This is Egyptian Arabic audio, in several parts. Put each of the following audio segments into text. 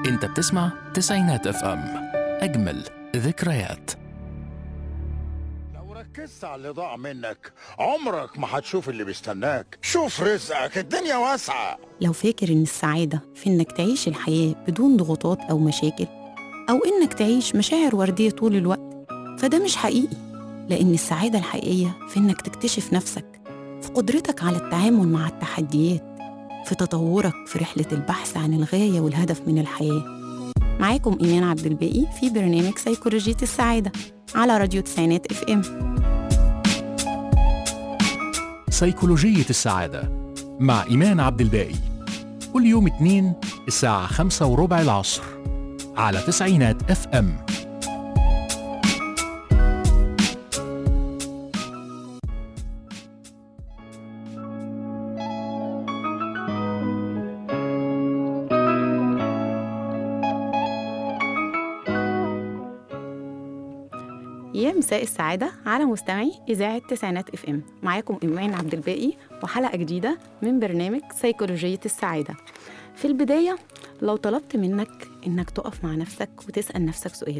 انت بتسمع تسعينات اف ام اجمل ذكريات لو ركزت على اللي ضاع منك عمرك ما هتشوف اللي بيستناك شوف رزقك الدنيا واسعة لو فاكر إن السعادة في إنك تعيش الحياة بدون ضغوطات أو مشاكل أو إنك تعيش مشاعر وردية طول الوقت فده مش حقيقي لأن السعادة الحقيقية في إنك تكتشف نفسك في قدرتك على التعامل مع التحديات في تطورك في رحلة البحث عن الغاية والهدف من الحياة معاكم إيمان عبد الباقي في برنامج سيكولوجية السعادة على راديو تسعينات اف ام سيكولوجية السعادة مع إيمان عبد الباقي كل يوم اثنين الساعة خمسة وربع العصر على تسعينات اف ام يا مساء السعادة على مستمعي إذاعة تسعينات اف ام معاكم إيمان عبد الباقي وحلقة جديدة من برنامج سيكولوجية السعادة في البداية لو طلبت منك إنك تقف مع نفسك وتسأل نفسك سؤال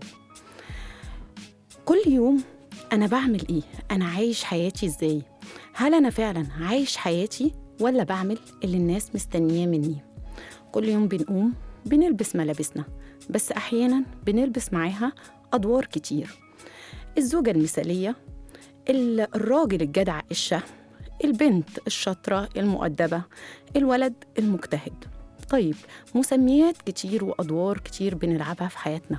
كل يوم أنا بعمل إيه؟ أنا عايش حياتي إزاي؟ هل أنا فعلا عايش حياتي ولا بعمل اللي الناس مستنياه مني؟ كل يوم بنقوم بنلبس ملابسنا بس أحيانا بنلبس معاها أدوار كتير الزوجة المثالية ال- الراجل الجدع الشهم البنت الشاطرة المؤدبة الولد المجتهد طيب مسميات كتير وأدوار كتير بنلعبها في حياتنا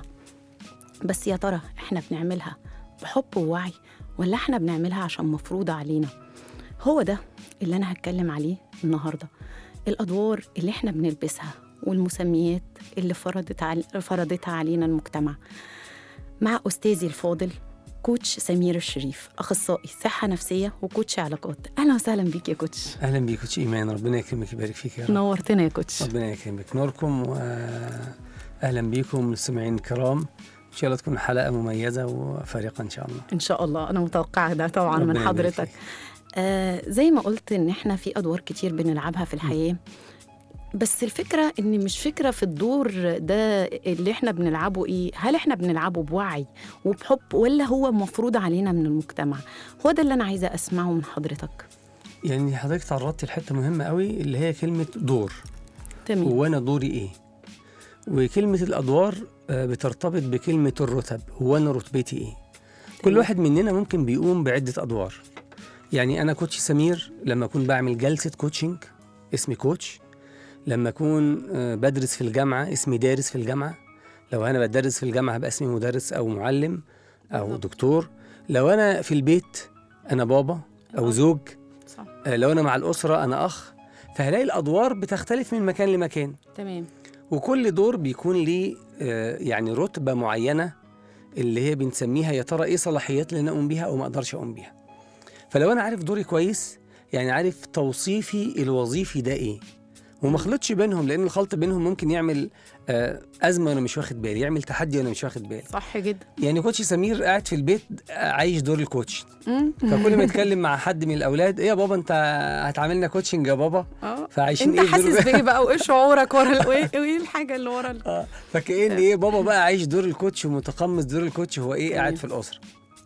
بس يا ترى احنا بنعملها بحب ووعي ولا احنا بنعملها عشان مفروضة علينا هو ده اللي أنا هتكلم عليه النهاردة الأدوار اللي احنا بنلبسها والمسميات اللي فرضت عل... فرضتها علينا المجتمع مع أستاذي الفاضل كوتش سمير الشريف أخصائي صحة نفسية وكوتش علاقات أهلا وسهلا بيك يا كوتش اهلا بيك كوتش ايمان ربنا يكرمك يبارك فيك يا رب نورتنا يا كوتش ربنا يكرمك نوركم واهلا بيكم مستمعين الكرام ان شاء الله تكون حلقه مميزه وفارقه ان شاء الله إن شاء الله أنا متوقعة ده طبعا من ربنا يبارك حضرتك فيك. آه زي ما قلت إن إحنا في أدوار كتير بنلعبها في الحياة بس الفكرة إن مش فكرة في الدور ده اللي إحنا بنلعبه إيه هل إحنا بنلعبه بوعي وبحب ولا هو مفروض علينا من المجتمع هو ده اللي أنا عايزة أسمعه من حضرتك يعني حضرتك تعرضتي لحته مهمه قوي اللي هي كلمه دور تمام هو انا دوري ايه وكلمه الادوار آه، بترتبط بكلمه الرتب هو انا رتبتي ايه كل تمام. واحد مننا ممكن بيقوم بعده ادوار يعني انا كوتش سمير لما اكون بعمل جلسه كوتشنج اسمي كوتش لما اكون آه، بدرس في الجامعه اسمي دارس في الجامعه لو انا بدرس في الجامعه هبقى اسمي مدرس او معلم او بالظبط. دكتور لو انا في البيت انا بابا او الأب. زوج صح آه، لو انا مع الاسره انا اخ فهلاقي الادوار بتختلف من مكان لمكان تمام وكل دور بيكون ليه آه، يعني رتبه معينه اللي هي بنسميها يا ترى ايه صلاحيات اللي انا اقوم بيها او ما اقدرش اقوم بيها فلو انا عارف دوري كويس يعني عارف توصيفي الوظيفي ده ايه وما خلطش بينهم لان الخلط بينهم ممكن يعمل آه، ازمه وانا مش واخد بالي يعمل تحدي وانا مش واخد بالي صح جدا يعني كوتش سمير قاعد في البيت آه، عايش دور الكوتش مم. فكل ما يتكلم مع حد من الاولاد ايه يا بابا انت هتعاملنا كوتشنج يا بابا اه فعايشين انت ايه في دور- حاسس بايه بقى وايه شعورك ورا ال- وايه وايه الحاجه اللي ورا ال- اه فكأن ايه بابا بقى عايش دور الكوتش ومتقمص دور الكوتش هو ايه قاعد تمام. في الاسره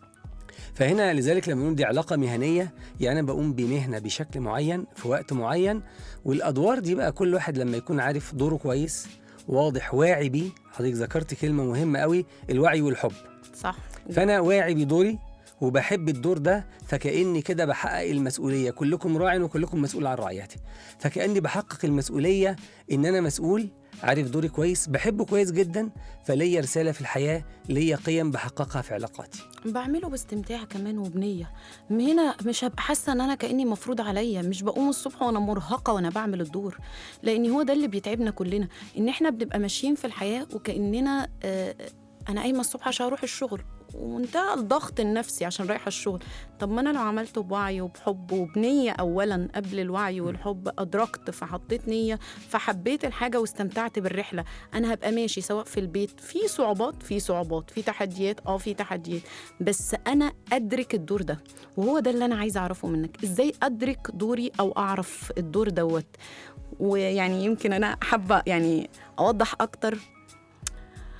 فهنا لذلك لما نقول دي علاقه مهنيه يعني انا بقوم بمهنه بشكل معين في وقت معين والادوار دي بقى كل واحد لما يكون عارف دوره كويس واضح واعي بيه حضرتك ذكرت كلمه مهمه قوي الوعي والحب صح فانا واعي بدوري وبحب الدور ده فكاني كده بحقق المسؤوليه كلكم راع وكلكم مسؤول عن رعيته فكاني بحقق المسؤوليه ان انا مسؤول عارف دوري كويس بحبه كويس جدا فليا رساله في الحياه ليا قيم بحققها في علاقاتي بعمله باستمتاع كمان وبنيه من هنا مش هبقى حاسه ان انا كاني مفروض عليا مش بقوم الصبح وانا مرهقه وانا بعمل الدور لان هو ده اللي بيتعبنا كلنا ان احنا بنبقى ماشيين في الحياه وكاننا آه انا قايمه الصبح عشان اروح الشغل وانتهى الضغط النفسي عشان رايحه الشغل طب ما انا لو عملته بوعي وبحب وبنيه اولا قبل الوعي والحب ادركت فحطيت نيه فحبيت الحاجه واستمتعت بالرحله انا هبقى ماشي سواء في البيت في صعوبات في صعوبات في تحديات اه في تحديات بس انا ادرك الدور ده وهو ده اللي انا عايزه اعرفه منك ازاي ادرك دوري او اعرف الدور دوت ويعني يمكن انا حابه يعني اوضح اكتر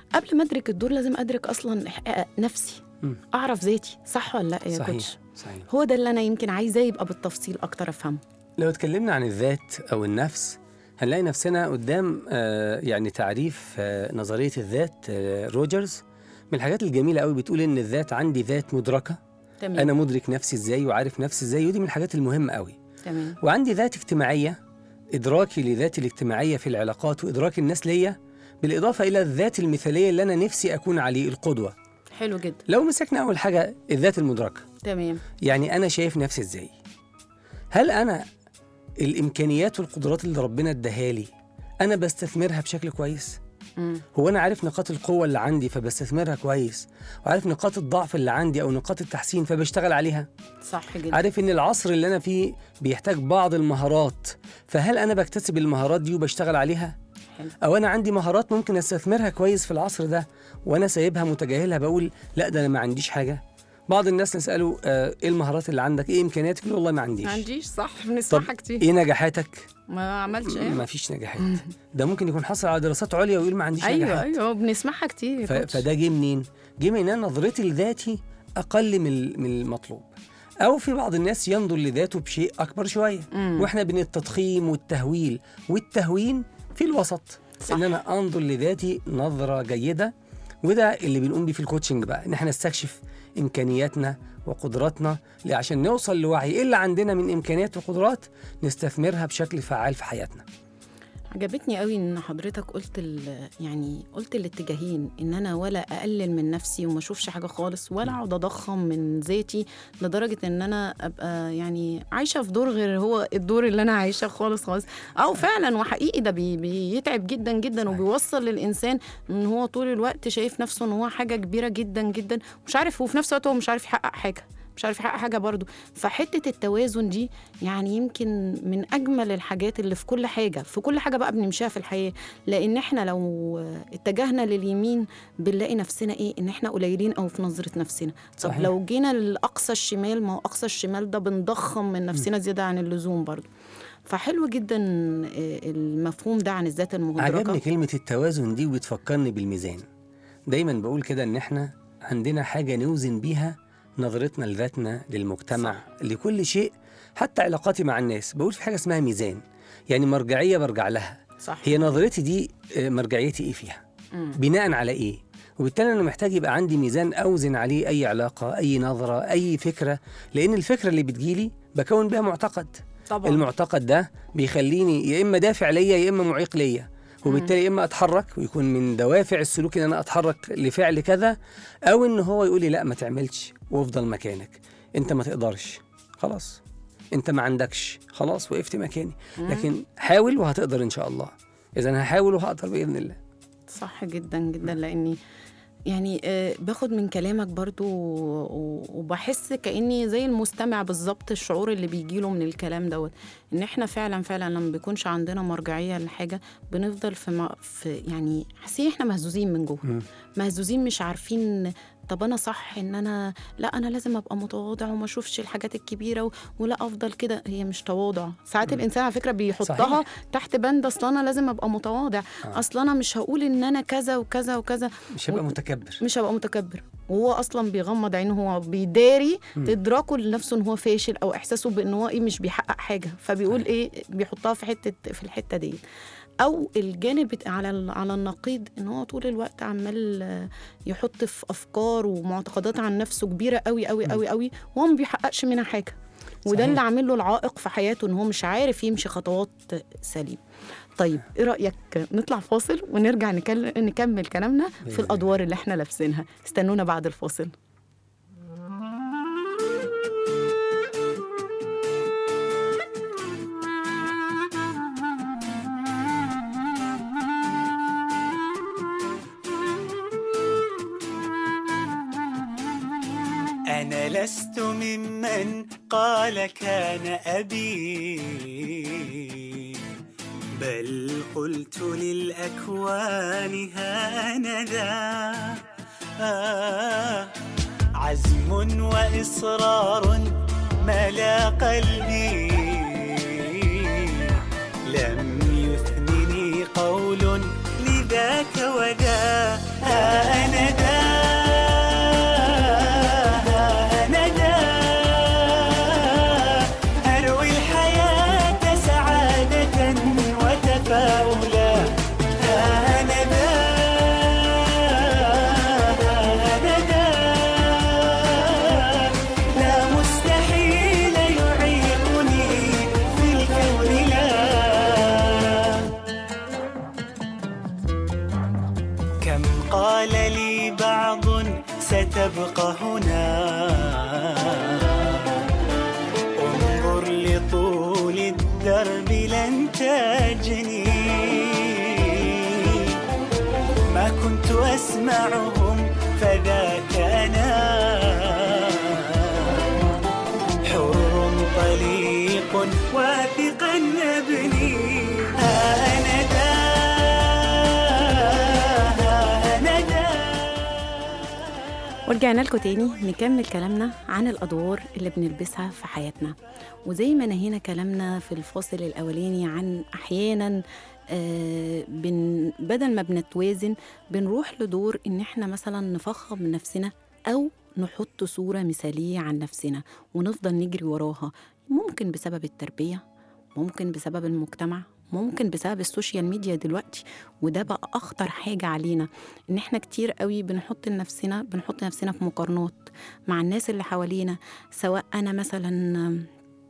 قبل ما ادرك الدور لازم ادرك اصلا إح- نفسي مم. اعرف ذاتي صح ولا لا يا صحيح كوتش صحيح هو ده اللي انا يمكن عايزاه يبقى بالتفصيل اكتر افهمه لو اتكلمنا عن الذات أو النفس هنلاقي نفسنا قدام آه، يعني تعريف آه، نظرية الذات آه، روجرز من الحاجات الجميلة قوي بتقول إن الذات عندي ذات مدركة تمام أنا مدرك نفسي إزاي وعارف نفسي إزاي ودي من الحاجات المهمة قوي تمام وعندي ذات اجتماعية إدراكي لذاتي الاجتماعية في العلاقات وإدراك الناس ليا بالإضافة إلى الذات المثالية اللي أنا نفسي أكون عليه القدوة حلو جدا لو مسكنا أول حاجة الذات المدركة تمام يعني أنا شايف نفسي إزاي هل أنا الإمكانيات والقدرات اللي ربنا اداها لي أنا بستثمرها بشكل كويس مم. هو أنا عارف نقاط القوة اللي عندي فبستثمرها كويس وعارف نقاط الضعف اللي عندي أو نقاط التحسين فبشتغل عليها صح جدا عارف ان العصر اللي انا فيه بيحتاج بعض المهارات فهل انا بكتسب المهارات دي وبشتغل عليها حلو. او انا عندي مهارات ممكن استثمرها كويس في العصر ده وانا سايبها متجاهلها بقول لا ده انا ما عنديش حاجه بعض الناس نساله آه ايه المهارات اللي عندك ايه امكانياتك يقول والله ما عنديش ما عنديش صح طب بنسمعها كتير ايه نجاحاتك ما عملتش ايه ما فيش نجاحات ده ممكن يكون حصل على دراسات عليا ويقول ما عنديش ايوه نجاحات ايوه بنسمعها كتير يا ف... كوتش. فده جه منين؟ جه من ان أنا نظرتي لذاتي اقل من ال- من المطلوب. او في بعض الناس ينظر لذاته بشيء اكبر شويه مم. واحنا بين التضخيم والتهويل والتهوين في الوسط صح. ان انا انظر لذاتي نظره جيده وده اللي بنقوم بيه في الكوتشنج بقى ان احنا نستكشف امكانياتنا وقدراتنا ل- عشان نوصل لوعي ايه اللي عندنا من امكانيات وقدرات نستثمرها بشكل فعال في حياتنا. عجبتني قوي ان حضرتك قلت ال- يعني قلت الاتجاهين ان انا ولا اقلل من نفسي وما اشوفش حاجه خالص ولا اقعد اضخم من ذاتي لدرجه ان انا ابقى يعني عايشه في دور غير هو الدور اللي انا عايشاه خالص خالص او فعلا وحقيقي ده بي بيتعب جدا جدا صحيح. وبيوصل للانسان ان هو طول الوقت شايف نفسه ان هو حاجه كبيره جدا جدا مش عارف وفي نفس الوقت هو مش عارف يحقق حاجه مش عارف يحقق حاجه برضه فحته التوازن دي يعني يمكن من اجمل الحاجات اللي في كل حاجه في كل حاجه بقى بنمشيها في الحياه لان احنا لو اتجهنا لليمين بنلاقي نفسنا ايه ان احنا قليلين او في نظره نفسنا طب صحيح. لو جينا لاقصى الشمال ما هو اقصى الشمال ده بنضخم من نفسنا زياده عن اللزوم برضه فحلو جدا آه، المفهوم ده عن الذات المدركه عجبني كلمة التوازن دي وبتفكرني بالميزان دايما بقول كده ان احنا عندنا حاجة نوزن بيها نظرتنا لذاتنا للمجتمع صح. لكل شيء حتى علاقاتي مع الناس بقول في حاجة اسمها ميزان يعني مرجعية برجع لها صح هي نظرتي دي آه، مرجعيتي ايه فيها مم. بناء على ايه وبالتالي انا محتاج يبقى عندي ميزان اوزن عليه اي علاقة اي نظرة اي فكرة لان الفكرة اللي بتجيلي بكون بها معتقد طبعا المعتقد ده بيخليني يا اما دافع ليا يا اما معيق ليا وبالتالي يا اما اتحرك ويكون من دوافع السلوك ان انا اتحرك لفعل كذا او ان هو يقول لي لا ما تعملش وافضل مكانك انت ما تقدرش خلاص انت ما عندكش خلاص وقفت مكاني لكن حاول وهتقدر ان شاء الله اذا هحاول وهقدر باذن الله صح جدا جدا لاني يعني آه، باخد من كلامك برضو و- وبحس كاني زي المستمع بالظبط الشعور اللي بيجيله من الكلام دوت ان احنا فعلا فعلا لما بيكونش عندنا مرجعيه لحاجه بنفضل في, ما في يعني حاسين احنا مهزوزين من جوه مم. مهزوزين مش عارفين طب انا صح ان انا لا انا لازم ابقى متواضع وما اشوفش الحاجات الكبيره و... ولا افضل كده هي مش تواضع ساعات الانسان على فكره بيحطها صحيح. تحت بند اصل انا لازم ابقى متواضع آه. اصل انا مش هقول ان انا كذا وكذا وكذا مش هبقى و- متكبر مش هبقى متكبر وهو اصلا بيغمض عينه هو بيداري ادراكه لنفسه ان هو فاشل او احساسه بان هو ايه مش بيحقق حاجه فبيقول ايه بيحطها في حته في الحته دي او الجانب بت- على ال- على النقيض ان هو طول الوقت عمال آه، يحط في افكار ومعتقدات عن نفسه كبيره قوي قوي قوي قوي وهو ما بيحققش منها حاجه وده صحيح. اللي عامل له العائق في حياته ان هو مش عارف يمشي خطوات سليم طيب ايه رايك نطلع فاصل ونرجع نكل- نكمل كلامنا في بإذن الادوار اللي احنا لابسينها استنونا بعد الفاصل أنا لست ممن قال كان أبي بل قلت للأكوان هانذا آه عزم وإصرار ملا قلبي لم يثنني قول لذاك وذا ينتجني ما كنت أسمعهم فذاك أنا حر طليق واثقا أبني ها أنا ذا ها أنا ذا ورجعنا لكم تاني نكمل كلامنا عن الأدوار اللي بنلبسها في حياتنا وزي ما نهينا كلامنا في الفاصل الأولاني عن أحيانا آه بن بدل ما بنتوازن بنروح لدور إن إحنا مثلا نفخم من نفسنا أو نحط صورة مثالية عن نفسنا ونفضل نجري وراها ممكن بسبب التربية ممكن بسبب المجتمع ممكن بسبب السوشيال ميديا دلوقتي وده بقى اخطر حاجه علينا ان احنا كتير قوي بنحط نفسنا بنحط نفسنا في مقارنات مع الناس اللي حوالينا سواء انا مثلا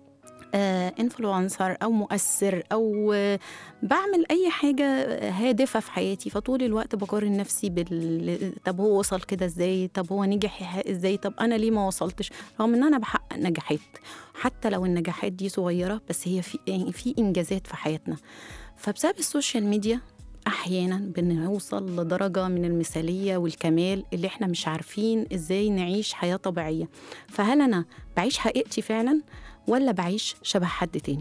انفلونسر او مؤثر او آه، بعمل اي حاجه هادفه في حياتي فطول الوقت بقارن نفسي بال طب هو وصل كده ازاي طب هو نجح ازاي طب انا ليه ما وصلتش رغم ان انا بحقق نجاحات حتى لو النجاحات دي صغيره بس هي في يعني في انجازات في حياتنا فبسبب السوشيال ميديا احيانا بنوصل لدرجه من المثاليه والكمال اللي احنا مش عارفين ازاي نعيش حياه طبيعيه فهل انا بعيش حقيقتي فعلا ولا بعيش شبه حد تاني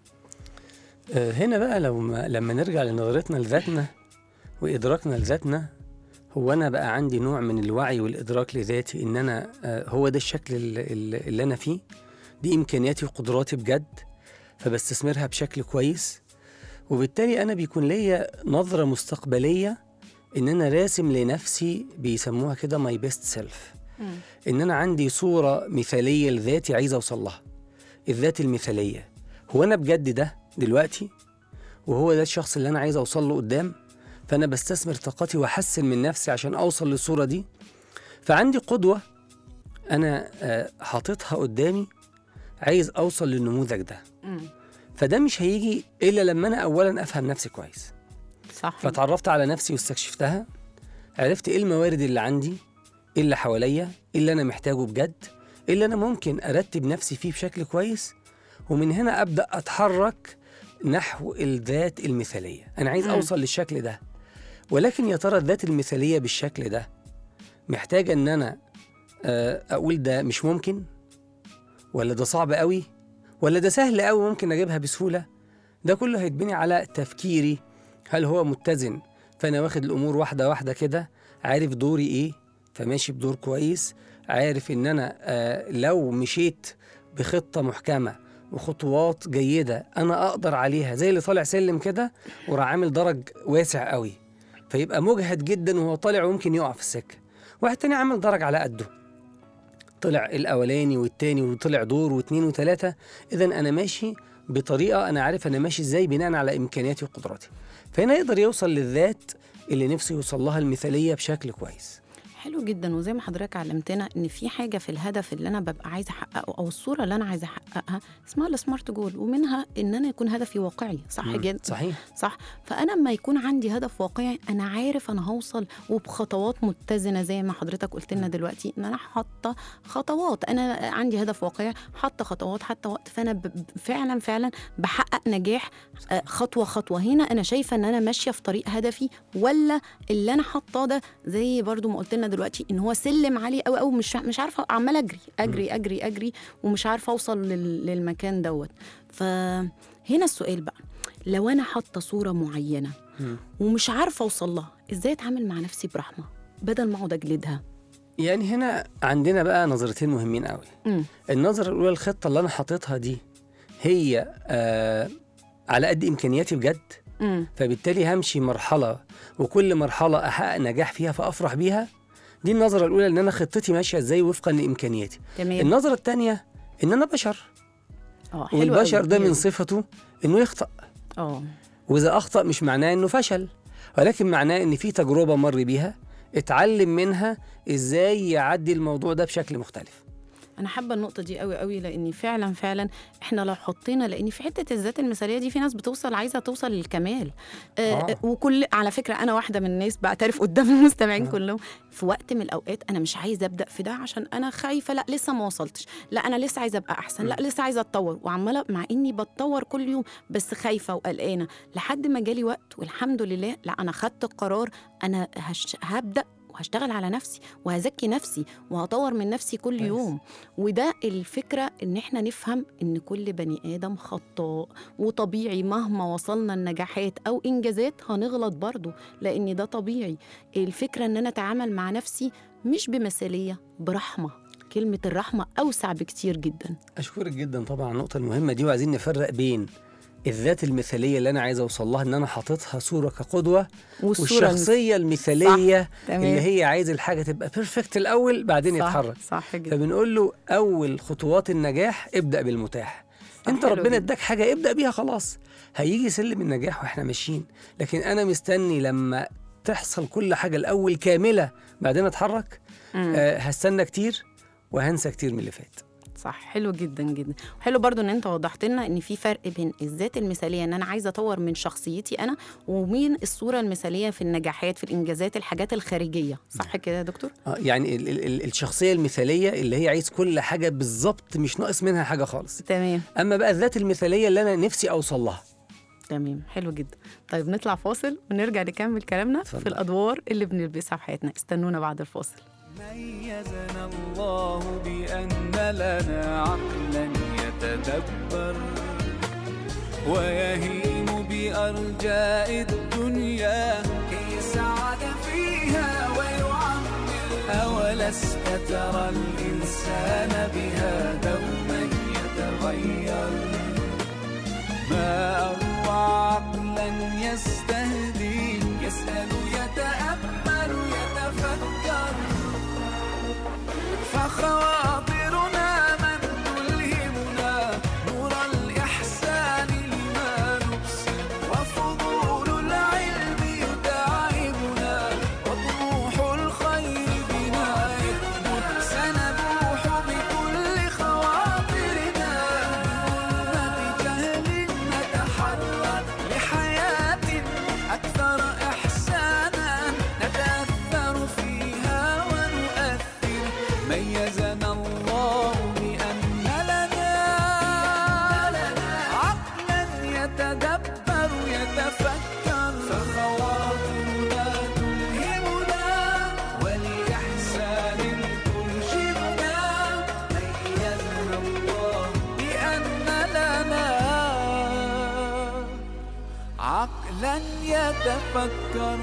آه، هنا بقى لو ما لما نرجع لنظرتنا لذاتنا وإدراكنا لذاتنا هو أنا بقى عندي نوع من الوعي والإدراك لذاتي إن أنا آه، هو ده الشكل اللي, اللي أنا فيه دي إمكانياتي وقدراتي بجد فبستثمرها بشكل كويس وبالتالي أنا بيكون ليا نظرة مستقبلية إن أنا راسم لنفسي بيسموها كده ماي بيست سيلف إن أنا عندي صورة مثالية لذاتي عايز أوصل لها الذات المثالية هو أنا بجد ده دلوقتي وهو ده الشخص اللي أنا عايز أوصل له قدام فأنا بستثمر طاقتي وأحسن من نفسي عشان أوصل للصورة دي فعندي قدوة أنا آه، حاططها قدامي عايز أوصل للنموذج ده فده مش هيجي إلا لما أنا أولا أفهم نفسي كويس صح فتعرفت على نفسي واستكشفتها عرفت ايه الموارد اللي عندي ايه اللي حواليا ايه اللي انا محتاجه بجد ايه اللي انا ممكن ارتب نفسي فيه بشكل كويس ومن هنا ابدا اتحرك نحو الذات المثاليه انا عايز مم. اوصل للشكل ده ولكن يا ترى الذات المثاليه بالشكل ده محتاجه ان انا آه، اقول ده مش ممكن ولا ده صعب قوي ولا ده سهل قوي ممكن اجيبها بسهوله ده كله هيتبني على تفكيري هل هو متزن فانا واخد الامور واحده واحده كده عارف دوري ايه فماشي بدور كويس عارف ان انا آه لو مشيت بخطه محكمه وخطوات جيده انا اقدر عليها زي اللي طالع سلم كده وراح عامل درج واسع قوي فيبقى مجهد جدا وهو طالع وممكن يقع في السكه واحد تاني عامل درج على قده طلع الاولاني والتاني وطلع دور واتنين وتلاته اذا انا ماشي بطريقه انا عارف انا ماشي ازاي بناء على امكانياتي وقدراتي فهنا يقدر يوصل للذات اللي نفسه يوصل لها المثاليه بشكل كويس حلو جدا وزي ما حضرتك علمتنا ان في حاجه في الهدف اللي انا ببقى عايزه احققه او الصوره اللي انا عايزه احققها اسمها السمارت جول ومنها ان انا يكون هدفي واقعي صح مم. جدا صحيح صح فانا لما يكون عندي هدف واقعي انا عارف انا هوصل وبخطوات متزنه زي ما حضرتك قلت لنا دلوقتي ان انا حاطه خطوات انا عندي هدف واقعي حاطه خطوات حتى وقت فانا ب- ب- فعلا فعلا بحقق نجاح آه، خطوه خطوه هنا انا شايفه ان انا ماشيه في طريق هدفي ولا اللي انا حاطاه ده زي برضو ما قلت لنا دلوقتي ان هو سلم عالي قوي قوي مش مش عارفه عماله اجري اجري اجري اجري ومش عارفه اوصل لل- للمكان دوت فهنا السؤال بقى لو انا حاطه صوره معينه مم. ومش عارفه اوصل لها ازاي اتعامل مع نفسي برحمه بدل ما اقعد اجلدها يعني هنا عندنا بقى نظرتين مهمين قوي امم النظرة الأولى الخطة اللي أنا حاططها دي هي آه على قد إمكانياتي بجد امم فبالتالي همشي مرحلة وكل مرحلة أحقق نجاح فيها فأفرح بيها دي النظرة الأولى إن أنا خطتي ماشية إزاي وفقا لإمكانياتي تمام النظرة الثانية إن أنا بشر اه حلو والبشر قوي. ده هي من دي. صفته إنه يخطأ اه وإذا أخطأ مش معناه إنه فشل ولكن معناه إن في تجربة مر بيها اتعلم منها إزاي يعدي الموضوع ده بشكل مختلف انا حابه النقطه دي قوي قوي لاني فعلا فعلا احنا لو حطينا لاني في حته الذات المثاليه دي في ناس بتوصل عايزه توصل للكمال آه. آه. وكل على فكره انا واحده من الناس بعترف قدام المستمعين آه. كلهم في وقت من الاوقات انا مش عايزه ابدا في ده عشان انا خايفه لا لسه ما وصلتش لا انا لسه عايزه ابقى احسن لا لسه عايزه اتطور وعماله مع اني بتطور كل يوم بس خايفه وقلقانه لحد ما جالي وقت والحمد لله لا انا خدت القرار انا هش... هبدا وهشتغل على نفسي وهزكي نفسي وهطور من نفسي كل كويس. يوم وده الفكرة إن إحنا نفهم إن كل بني آدم خطاء وطبيعي مهما وصلنا النجاحات أو إنجازات هنغلط برضو لأن ده طبيعي الفكرة إن أنا أتعامل مع نفسي مش بمثالية برحمة كلمة الرحمة أوسع بكتير جدا اشكرك جدا طبعا على النقطه المهمه دي وعايزين نفرق بين الذات المثاليه اللي انا عايز اوصل لها ان انا حاططها صوره كقدوه والصورة والشخصيه المثاليه تمام. اللي هي عايز الحاجه تبقى بيرفكت الاول بعدين صح يتحرك صح جدا فبنقول له اول خطوات النجاح ابدا بالمتاح انت حلو ربنا جدا. اداك حاجه ابدا بيها خلاص هيجي سلم النجاح واحنا ماشيين لكن انا مستني لما تحصل كل حاجه الاول كامله بعدين اتحرك مم. آه هستنى كتير وهنسى كتير من اللي فات صح حلو جدا جدا وحلو برضو ان انت وضحت لنا ان في فرق بين الذات المثاليه ان انا عايزه اطور من شخصيتي انا ومين الصوره المثاليه في النجاحات في الانجازات الحاجات الخارجيه صح كده يا دكتور آه يعني ال ال ال الشخصيه المثاليه اللي هي عايز كل حاجه بالظبط مش ناقص منها حاجه خالص تمام اما بقى الذات المثاليه اللي انا نفسي اوصل لها تمام حلو جدا طيب نطلع فاصل ونرجع نكمل كلامنا اتفضل. في الادوار اللي بنلبسها في حياتنا استنونا بعد الفاصل ميزنا الله بأن لنا عقلا يتدبر ويهيم بأرجاء الدنيا كي يسعد فيها ويعمر أولست ترى الإنسان بها دوما يتغير ما أروع عقلا يستهدي يسأل يتأمل يتفكر فخواطرنا من تلهمنا نور الإحسان لما نبصر وفضول العلم يتعبنا وطموح الخير بنا يكبر سنبوح بكل خواطرنا من جهل نتحرر لحياة أكثر إحسانا نتأثر فيها ونؤثر ميزنا الله بأن لنا عقلا يتدبر يتفكر فخواطرنا تلهمنا ولإحسان ترشدنا ميزنا الله بأن لنا عقلا يتفكر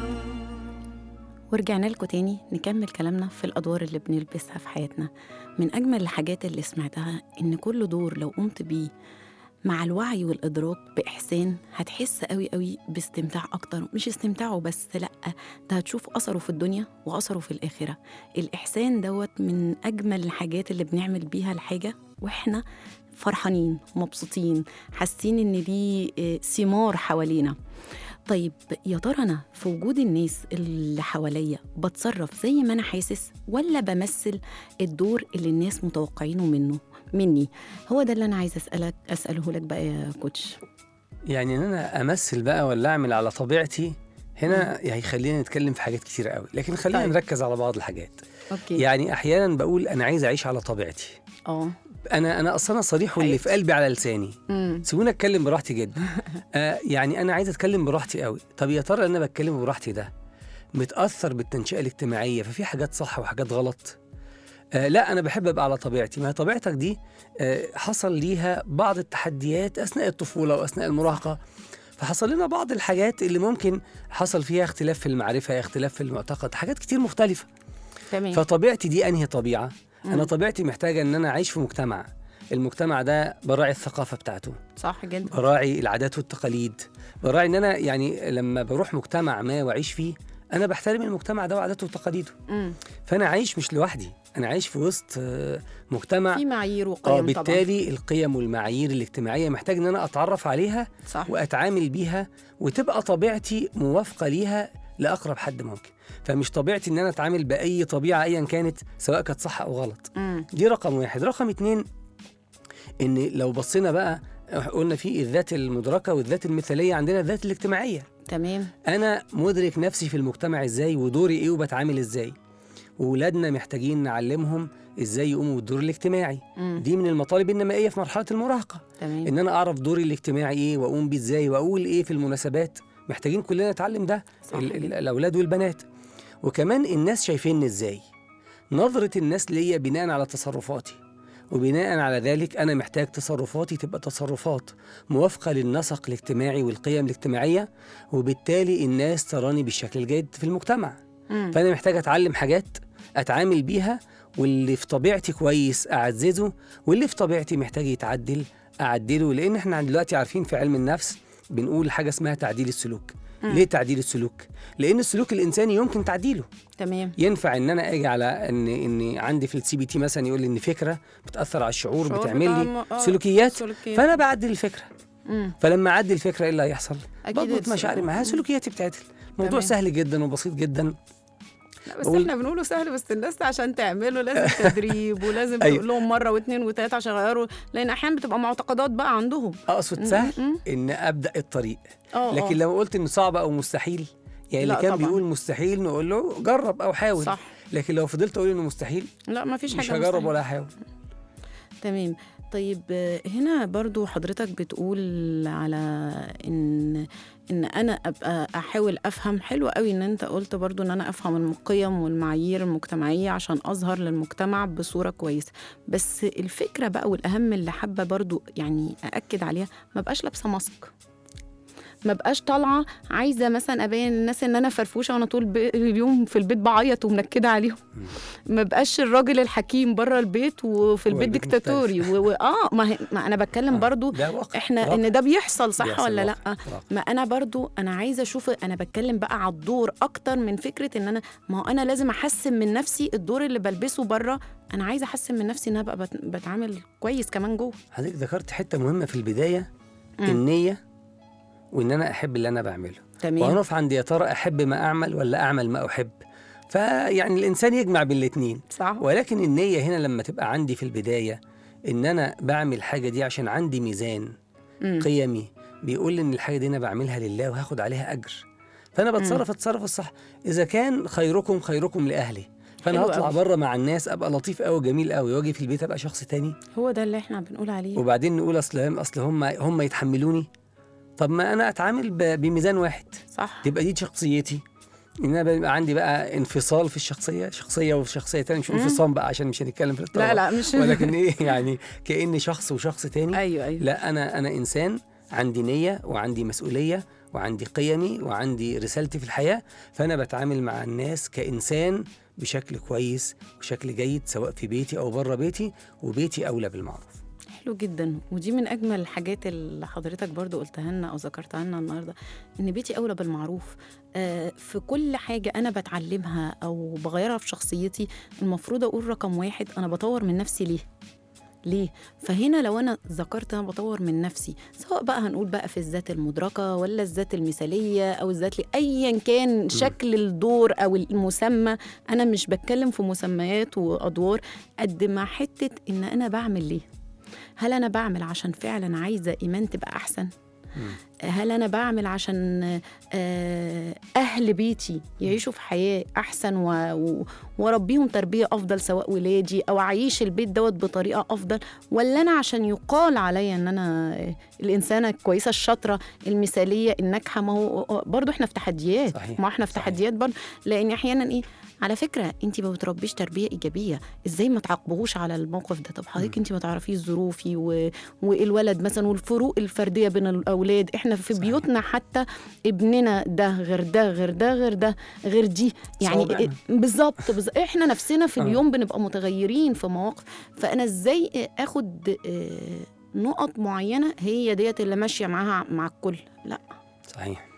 ورجعنا لكم تاني نكمل كلامنا في الأدوار اللي بنلبسها في حياتنا من أجمل الحاجات اللي سمعتها إن كل دور لو قمت بيه مع الوعي والإدراك بإحسان هتحس قوي قوي باستمتاع أكتر مش استمتاع وبس لأ ده هتشوف أثره في الدنيا وأثره في الآخرة الإحسان دوت من أجمل الحاجات اللي بنعمل بيها الحاجة وإحنا فرحانين مبسوطين حاسين إن دي آه، ثمار حوالينا طيب يا ترى انا في وجود الناس اللي حواليا بتصرف زي ما انا حاسس ولا بمثل الدور اللي الناس متوقعينه منه مني هو ده اللي انا عايزه اسالك اساله لك بقى يا كوتش يعني ان انا امثل بقى ولا اعمل على طبيعتي هنا هيخلينا نتكلم في حاجات كتيرة قوي لكن خلينا طيب. نركز على بعض الحاجات اوكي يعني احيانا بقول انا عايز اعيش على طبيعتي اه انا انا اصلا صريح واللي في قلبي على لساني امم سيبوني اتكلم براحتي جدا آه يعني انا عايز اتكلم براحتي قوي طب يا ترى انا بتكلم براحتي ده متاثر بالتنشئه الاجتماعيه ففي حاجات صح وحاجات غلط آه لا انا بحب ابقى على طبيعتي ما هي طبيعتك دي آه حصل ليها بعض التحديات اثناء الطفوله واثناء المراهقه فحصل لنا بعض الحاجات اللي ممكن حصل فيها اختلاف في المعرفه اختلاف في المعتقد حاجات كتير مختلفه تمام فطبيعتي دي انهي طبيعه انا مم. طبيعتي محتاجه ان انا اعيش في مجتمع المجتمع ده براعي الثقافه بتاعته صح جدا براعي العادات والتقاليد براعي ان انا يعني لما بروح مجتمع ما واعيش فيه انا بحترم المجتمع ده وعاداته وتقاليده امم فانا عايش مش لوحدي انا عايش في وسط آه، مجتمع في معايير اه وقيم طبعا بالتالي القيم والمعايير الاجتماعيه محتاج ان انا اتعرف عليها صح واتعامل بيها وتبقى طبيعتي موافقه ليها لاقرب حد ممكن فمش طبيعتي ان انا اتعامل باي طبيعه ايا كانت سواء كانت صح او غلط مم. دي رقم واحد رقم اتنين ان لو بصينا بقى قلنا في الذات المدركه والذات المثاليه عندنا الذات الاجتماعيه تمام انا مدرك نفسي في المجتمع ازاي ودوري ايه وبتعامل ازاي وولادنا محتاجين نعلمهم ازاي يقوموا بالدور الاجتماعي مم. دي من المطالب النمائيه في مرحله المراهقه تمام ان انا اعرف دوري الاجتماعي ايه واقوم بيه ازاي واقول ايه في المناسبات محتاجين كلنا نتعلم ده صح ال- ال- جدا. الاولاد والبنات وكمان الناس شايفيني ازاي نظره الناس ليا بناء على تصرفاتي وبناء على ذلك انا محتاج تصرفاتي تبقى تصرفات موافقه للنسق الاجتماعي والقيم الاجتماعيه وبالتالي الناس تراني بالشكل الجيد في المجتمع مم. فانا محتاج اتعلم حاجات اتعامل بيها واللي في طبيعتي كويس اعززه واللي في طبيعتي محتاج يتعدل اعدله لان احنا دلوقتي عارفين في علم النفس بنقول حاجه اسمها تعديل السلوك مم. ليه تعديل السلوك لان السلوك الانساني يمكن تعديله تمام ينفع ان انا اجي على ان ان عندي في السي بي تي مثلا يقول لي ان فكره بتاثر على الشعور شعور بتعمل لي بتعمل- آه، سلوكيات سلوكيات. فانا بعدل الفكره مم. فلما اعدل الفكره ايه اللي هيحصل أكيد بضبط الس- مشاعري معاها سلوكياتي بتعدل موضوع تمام. سهل جدا وبسيط جدا لا بس قول. احنا بنقوله سهل بس الناس عشان تعمله لازم تدريب ولازم أيوة. تقول لهم مره واثنين وثلاثه عشان يغيروا لان احيانا بتبقى معتقدات بقى عندهم اقصد م- سهل م- ان ابدا الطريق اه لكن آه. لو قلت انه صعب او مستحيل يعني اللي لا كان طبعاً. بيقول مستحيل نقول له جرب او حاول صح لكن لو فضلت اقول انه مستحيل لا ما فيش حاجه مش هجرب مستحيل. ولا هحاول تمام طيب آه، هنا برضو حضرتك بتقول على ان ان انا ابقى احاول افهم حلو قوي ان انت قلت برضو ان انا افهم القيم والمعايير المجتمعيه عشان اظهر للمجتمع بصوره كويسه بس الفكره بقى والاهم اللي حابه برضو يعني ااكد عليها ما بقاش لابسه ماسك ما بقاش طالعه عايزه مثلا ابين للناس ان انا فرفوشه وانا طول ب- اليوم في البيت بعيط ومنكده عليهم ما بقاش الراجل الحكيم بره البيت وفي البيت والبيت ديكتاتوري و... و... اه ما, هي... ما انا بتكلم برضو ده واقع احنا واقع. ان ده بيحصل صح بيحصل ولا لا واقع. واقع. ما انا برضو انا عايزه اشوف انا بتكلم بقى على الدور اكتر من فكره ان انا ما هو انا لازم احسن من نفسي الدور اللي بلبسه بره انا عايزه احسن من نفسي ان انا ابقى بت... بتعامل كويس كمان جوه حضرتك ذكرت حته مهمه في البدايه مم. النيه وان انا احب اللي انا بعمله تمام وهنقف عند يا ترى احب ما اعمل ولا اعمل ما احب فيعني الانسان يجمع بين الاثنين صح ولكن النيه هنا لما تبقى عندي في البدايه ان انا بعمل الحاجه دي عشان عندي ميزان مم. قيمي بيقول لي ان الحاجه دي انا بعملها لله وهاخد عليها اجر فانا بتصرف التصرف الصح اذا كان خيركم خيركم لاهله فانا حلو هطلع أوي. بره مع الناس ابقى لطيف قوي جميل قوي واجي في البيت ابقى شخص تاني هو ده اللي احنا بنقول عليه وبعدين نقول اصل هم اصل هم هم يتحملوني طب ما انا اتعامل ب- بميزان واحد صح تبقى دي شخصيتي ان انا بيبقى عندي بقى انفصال في الشخصيه شخصيه وفي شخصيه تانية مش مم. انفصام بقى عشان مش هنتكلم في لا الاضطراب لا مش ولكن ايه يعني كاني شخص وشخص تاني ايوه ايوه لا انا انا انسان عندي نيه وعندي مسؤوليه وعندي قيمي وعندي رسالتي في الحياه فانا بتعامل مع الناس كانسان بشكل كويس وشكل جيد سواء في بيتي او بره بيتي وبيتي اولى بالمعروف حلو جدا ودي من اجمل الحاجات اللي حضرتك برضو قلتها لنا او ذكرتها لنا النهارده ان بيتي اولى بالمعروف آه في كل حاجه انا بتعلمها او بغيرها في شخصيتي المفروض اقول رقم واحد انا بطور من نفسي ليه ليه؟ فهنا لو انا ذكرت انا بطور من نفسي سواء بقى هنقول بقى في الذات المدركه ولا الذات المثاليه او الذات ل- ايا كان شكل الدور او المسمى انا مش بتكلم في مسميات وادوار قد ما حته ان انا بعمل ليه هل انا بعمل عشان فعلا عايزه ايمان تبقى احسن هل انا بعمل عشان آه، اهل بيتي يعيشوا في حياه احسن و- و- واربيهم تربيه افضل سواء ولادي او اعيش البيت دوت بطريقه افضل ولا انا عشان يقال عليا ان انا آه، الانسانه الكويسه الشاطره المثاليه الناجحه ما هو برضو احنا في تحديات صحيح، ما احنا في صحيح. تحديات برضو لان احيانا ايه على فكره انت ما بتربيش تربيه ايجابيه ازاي ما تعاقبوهوش على الموقف ده طب حضرتك انت ما تعرفيش ظروفي و... والولد مثلا والفروق الفرديه بين الاولاد احنا في صحيح. بيوتنا حتى ابننا ده غير ده غير ده غير ده غير دي يعني صوابعنا. بالظبط بز... احنا نفسنا في آه. اليوم بنبقى متغيرين في مواقف فانا ازاي اخد آه، نقط معينه هي ديت اللي ماشيه معاها مع الكل لا صحيح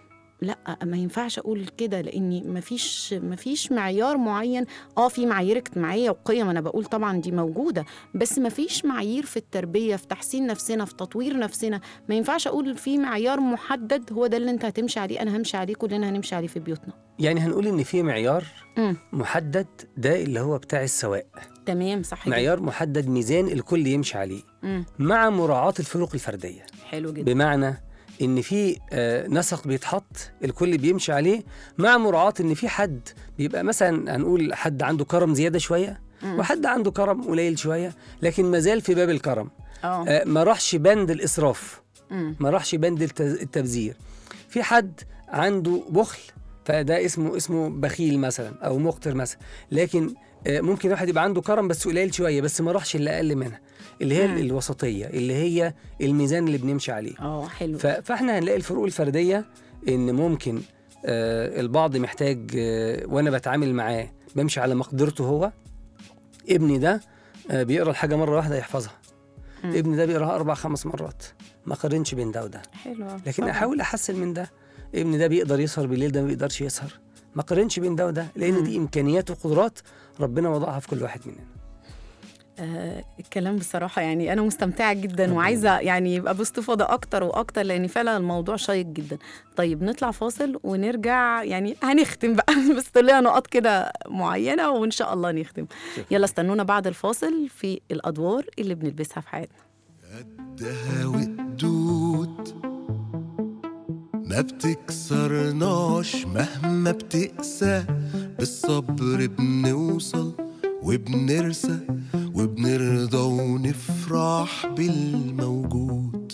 لا ما ينفعش اقول كده لاني ما فيش ما فيش معيار معين اه في معايير اجتماعيه وقيم انا بقول طبعا دي موجوده بس ما فيش معايير في التربيه في تحسين نفسنا في تطوير نفسنا ما ينفعش اقول في معيار محدد هو ده اللي انت هتمشي عليه انا همشي عليه كلنا هنمشي عليه في بيوتنا يعني هنقول ان في معيار امم محدد ده اللي هو بتاع السواء تمام صح كده. معيار محدد ميزان الكل يمشي عليه امم مع مراعاة الفروق الفردية حلو جدا بمعنى ان في آه، نسق بيتحط الكل بيمشي عليه مع مراعاة ان في حد بيبقى مثلا هنقول حد عنده كرم زيادة شوية مم. وحد عنده كرم قليل شوية لكن ما زال في باب الكرم اه آه، ما راحش بند الإسراف امم ما راحش بند الت- التبذير في حد عنده بخل فده اسمه اسمه بخيل مثلا او مقتر مثلا لكن آه، ممكن واحد يبقى عنده كرم بس قليل شويه بس ما راحش اللي اقل منها اللي هي مم. الوسطيه اللي هي الميزان اللي بنمشي عليه اه حلو ف- فاحنا هنلاقي الفروق الفرديه ان ممكن آه، البعض محتاج آه، وانا بتعامل معاه بمشي على مقدرته هو ابني ده آه، بيقرا الحاجه مره واحده يحفظها مم. ابني ده بيقراها اربع خمس مرات ما قارنش بين ده وده حلو لكن طبعاً. احاول احسن من ده ابني ده بيقدر يسهر بالليل ده ما بيقدرش يسهر ما قارنش بين ده وده لان مم. دي امكانيات وقدرات ربنا وضعها في كل واحد مننا آه الكلام بصراحة يعني أنا مستمتعة جدا ربنا وعايزة يعني يبقى باستفاضة أكتر وأكتر لأن فعلا الموضوع شيق جدا طيب نطلع فاصل ونرجع يعني هنختم بقى بس لنا نقط كده معينة وإن شاء الله نختم يلا استنونا بعد الفاصل في الأدوار اللي بنلبسها في حياتنا قدها وقدود ما بتكسرناش مهما بتقسى بالصبر بنوصل وبنرسى وبنرضى ونفرح بالموجود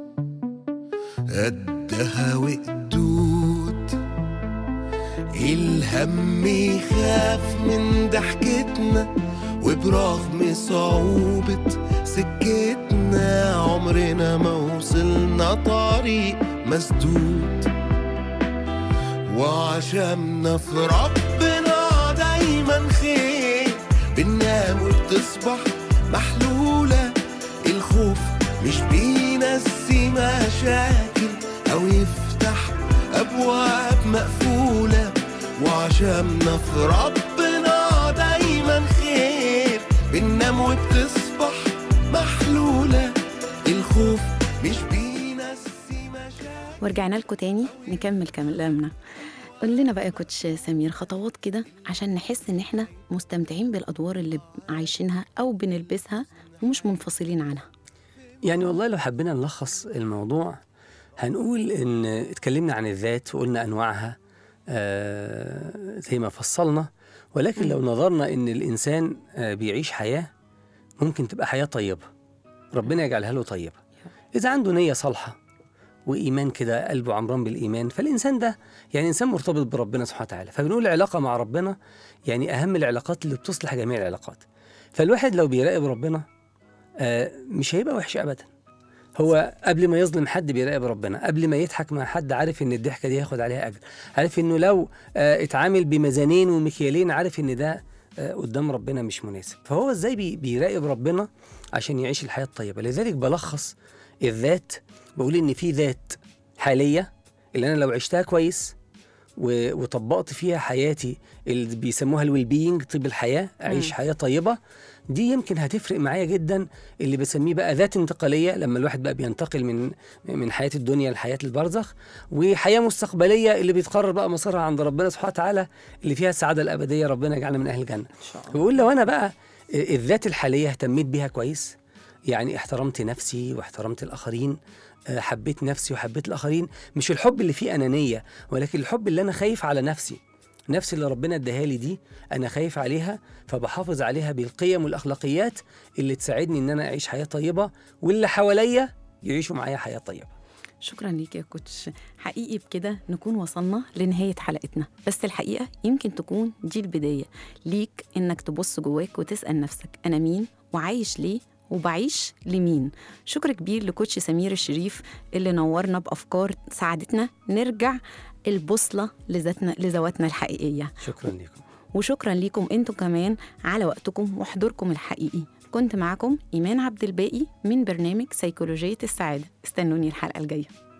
قدها وقدود الهم يخاف من ضحكتنا وبرغم صعوبة سكتنا عمرنا ما وصلنا طريق مسدود وعشمنا في ربنا دايما خير بننام وبتصبح محلولة الخوف مش بينسي مشاكل أو يفتح أبواب مقفولة وعشمنا في ربنا دايما خير بننام وبتصبح محلولة الخوف مش بينسي مشاكل ورجعنا لكم تاني نكمل كلامنا قول لنا بقى يا كوتش سمير خطوات كده عشان نحس ان احنا مستمتعين بالادوار اللي عايشينها او بنلبسها ومش منفصلين عنها يعني والله لو حبينا نلخص الموضوع هنقول ان اتكلمنا عن الذات وقلنا انواعها آه زي ما فصلنا ولكن لو نظرنا ان الانسان آه بيعيش حياه ممكن تبقى حياه طيبه ربنا يجعلها له طيبه اذا عنده نيه صالحه وايمان كده قلبه عمران بالايمان فالانسان ده يعني انسان مرتبط بربنا سبحانه وتعالى فبنقول العلاقه مع ربنا يعني اهم العلاقات اللي بتصلح جميع العلاقات فالواحد لو بيراقب ربنا آه، مش هيبقى وحش ابدا هو قبل ما يظلم حد بيراقب ربنا قبل ما يضحك مع حد عارف ان الضحكه دي هياخد عليها اجر عارف انه لو آه، اتعامل بميزانين ومكيالين عارف ان ده آه، قدام ربنا مش مناسب فهو ازاي بي- بيراقب ربنا عشان يعيش الحياه الطيبه لذلك بلخص الذات بقول ان في ذات حاليه اللي انا لو عشتها كويس و- وطبقت فيها حياتي اللي بيسموها الويل بينج طيب الحياه اعيش مم. حياه طيبه دي يمكن هتفرق معايا جدا اللي بسميه بقى ذات انتقاليه لما الواحد بقى بينتقل من من حياه الدنيا لحياه البرزخ وحياه مستقبليه اللي بيتقرر بقى مصيرها عند ربنا سبحانه وتعالى اللي فيها السعاده الابديه ربنا يجعلنا من اهل الجنه ان شاء الله بقول لو انا بقى الذات الحاليه اهتميت بيها كويس يعني احترمت نفسي واحترمت الاخرين آه، حبيت نفسي وحبيت الاخرين مش الحب اللي فيه انانيه ولكن الحب اللي انا خايف على نفسي نفسي اللي ربنا اداها لي دي انا خايف عليها فبحافظ عليها بالقيم والاخلاقيات اللي تساعدني ان انا اعيش حياه طيبه واللي حواليا يعيشوا معايا حياه طيبه شكرا ليك يا كوتش حقيقي بكده نكون وصلنا لنهاية حلقتنا بس الحقيقة يمكن تكون دي البداية ليك إنك تبص جواك وتسأل نفسك أنا مين وعايش ليه وبعيش لمين شكر كبير لكوتش سمير الشريف اللي نورنا بأفكار ساعدتنا نرجع البوصلة لذاتنا لذواتنا الحقيقية شكرا لكم وشكرا ليكم انتم كمان على وقتكم وحضوركم الحقيقي كنت معكم إيمان عبد الباقي من برنامج سيكولوجية السعادة استنوني الحلقة الجاية